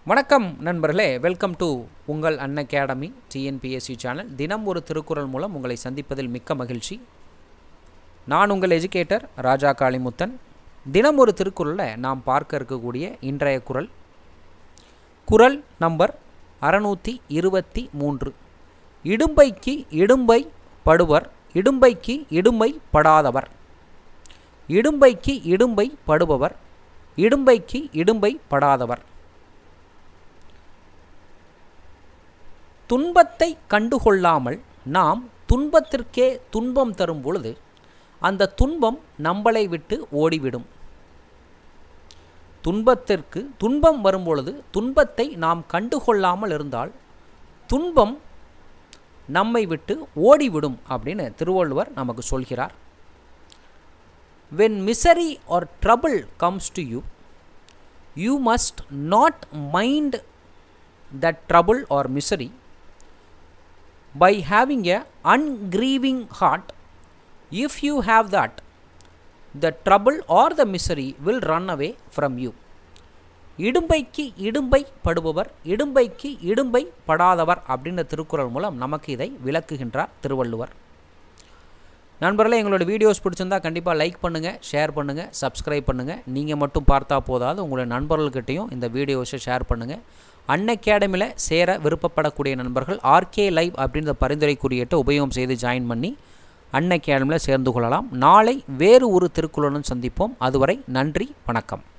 வணக்கம் நண்பர்களே welcome to உங்கள் அன் அகாடமி டிஎன்பிஎஸ்சி சேனல் தினம் ஒரு திருக்குறள் மூலம் உங்களை சந்திப்பதில் மிக்க மகிழ்ச்சி நான் உங்கள் எஜுகேட்டர் ராஜா காளிமுத்தன் தினம் ஒரு திருக்குறளில் நாம் பார்க்க இருக்கக்கூடிய இன்றைய குறள் குறள் நம்பர் அறநூற்றி இருபத்தி மூன்று இடும்பைக்கு இடும்பை படுவர் இடும்பைக்கு இடும்பை படாதவர் இடும்பைக்கு இடும்பை படுபவர் இடும்பைக்கு இடும்பை படாதவர் துன்பத்தை கண்டுகொள்ளாமல் நாம் துன்பத்திற்கே துன்பம் தரும் பொழுது அந்த துன்பம் நம்மளை விட்டு ஓடிவிடும் துன்பத்திற்கு துன்பம் வரும்பொழுது துன்பத்தை நாம் கண்டுகொள்ளாமல் இருந்தால் துன்பம் நம்மை விட்டு ஓடிவிடும் அப்படின்னு திருவள்ளுவர் நமக்கு சொல்கிறார் when misery or trouble comes to you you must not mind that trouble or misery by having a ungrieving heart if you have that the trouble or the misery will run away from you இடும்பைக்கு இடும்பை படுபவர் இடும்பைக்கு இடும்பை படாதவர் அப்படின்ற திருக்குறள் மூலம் நமக்கு இதை விளக்குகின்றார் திருவள்ளுவர் நண்பர்களே எங்களோட வீடியோஸ் பிடிச்சிருந்தா கண்டிப்பாக லைக் பண்ணுங்கள் ஷேர் பண்ணுங்கள் சப்ஸ்கிரைப் பண்ணுங்கள் நீங்கள் மட்டும் பார்த்தா போதாது உங்களுடைய நண்பர்கள்கிட்டையும் இந்த வீடியோஸை ஷேர் பண்ணுங்கள் அன் அகாடமியில் சேர விருப்பப்படக்கூடிய நண்பர்கள் ஆர்கே லைவ் அப்படின்ற பரிந்துரை குறியீட்டை உபயோகம் செய்து ஜாயின் பண்ணி அன் அகாடமியில் சேர்ந்து கொள்ளலாம் நாளை வேறு ஒரு திருக்குறளுடன் சந்திப்போம் அதுவரை நன்றி வணக்கம்